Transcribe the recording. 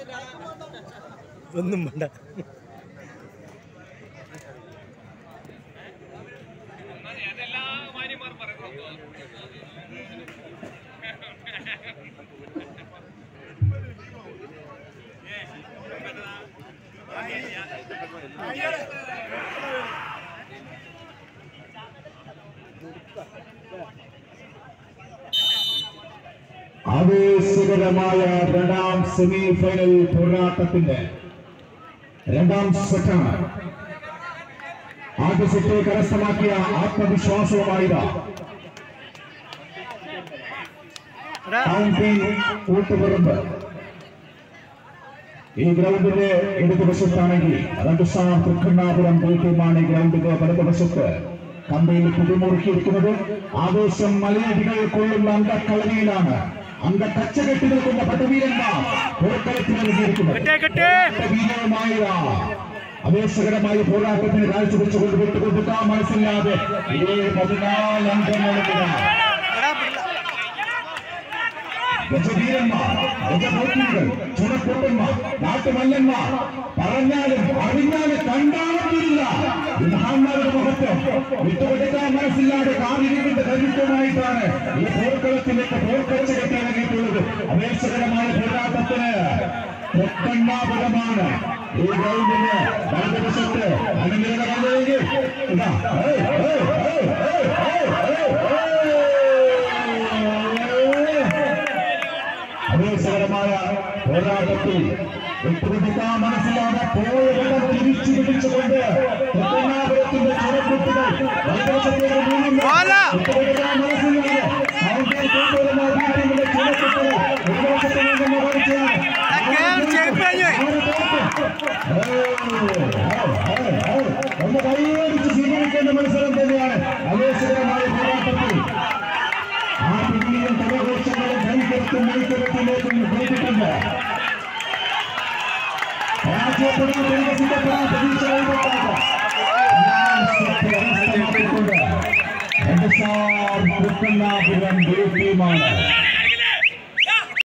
ഒന്നും വേണ്ട ആവേശകരമായ രണ്ടാം സെമി ഫൈനൽ പോരാട്ടത്തിന്റെ രണ്ടാം സെറ്റാണ് ആദ്യ സെറ്റ് കരസ്ഥമാക്കിയ ആത്മവിശ്വാസവുമായത് ടൗൺ ടീം കൂട്ടുപറമ്പ് ഈ ഗ്രൗണ്ടിന്റെ ഇടതുവശത്താണെങ്കിൽ രണ്ടുസാർ തൃക്കണ്ണാപുരം ടീമാണ് ഈ ഗ്രൗണ്ടിന്റെ വലതുവശത്ത് കമ്പയിൽ കുടിമുറുക്കിയിരിക്കുന്നത് ആവേശം മലയടികൾ കൊള്ളുന്ന അംഗക്കളരിയിലാണ് അംഗ കച്ചകെട്ടുകൾ കൊണ്ട പട്ടവീരന്മാർ പുറക്കളത്തിൽ നൽകിയിരിക്കുന്നത് വീരമായ അപേക്ഷകരമായ പോരാട്ടത്തിന് കാഴ്ചവെച്ചുകൊണ്ട് വിട്ടുകൊടുക്കാൻ മനസ്സില്ലാതെ ഇതേ പതിനാല് അംഗങ്ങളുണ്ട് ഗജവീരന്മാർ ഗജഭൂതികൾ ചുണപ്പൊട്ടന്മാർ നാട്ടുമല്ലന്മാർ പറഞ്ഞാലും അറിഞ്ഞാലും കണ്ടാലും ഈ മഹാന്മാരുടെ മഹത്വം വിട്ടുകൊടുക്കാൻ മനസ്സില്ലാതെ കാവിരിവിന്റെ കരുത്തുമായിട്ടാണ് ഈ പോർക്കളത്തിലേക്ക് പോർക്കച്ച കെട്ടിയിറങ്ങിയിട്ടുള്ളത് അപേക്ഷകരമായ പോരാട്ടത്തിന് പ്രക്കണ്ണാപുരമാണ് ഈ ഗ്രൗണ്ടിന് വലതുവശത്ത് അനുഗ്രഹ കണ്ടെങ്കിൽ ഇതാ ഏയ്, ഏയ്, ഏയ്, ഏയ്, ഏയ്, ഏയ്, ഏയ്. അപേക്ഷകരമായ പോരാട്ടത്തിൽ വിട്ടുപിടിക്കാൻ മനസ്സിലാതെ പോയ ഇടം തിരിച്ചു പിടിച്ചുകൊണ്ട് തെക്കനാപുരത്തിന്റെ ചുരക്കുട്ടികൾ വലതുവശത്തേക്ക് നീങ്ങുന്നു. വിട്ടുപിടിക്കാൻ മനസ്സില്ലാതെ മൗണ്ടൻ കൊണ്ടുവരുന്ന ടീമിന്റെ ചുരക്കുട്ടികൾ ഇടതുവശത്ത് നീങ്ങുന്ന കാഴ്ചയാണ്. ഒന്ന് കൈയടിച്ച് സ്വീകരിക്കേണ്ട മത്സരം തന്നെയാണ് അപേക്ഷകരമായ പോരാട്ടത്തിൽ ആ പിന്നീടും കരഘോഷങ്ങളും കൈകരുത്തും മൈക്കരത്തിലേക്കും കേട്ടിട്ടുണ്ട് പരാജയപ്പെടുന്ന പരിഹസിക്കപ്പെടാൻ പ്രതീക്ഷ കൈകൊണ്ടാണ് രണ്ട് സാർ തൃക്കണ്ണാപുരം ടീമാണ്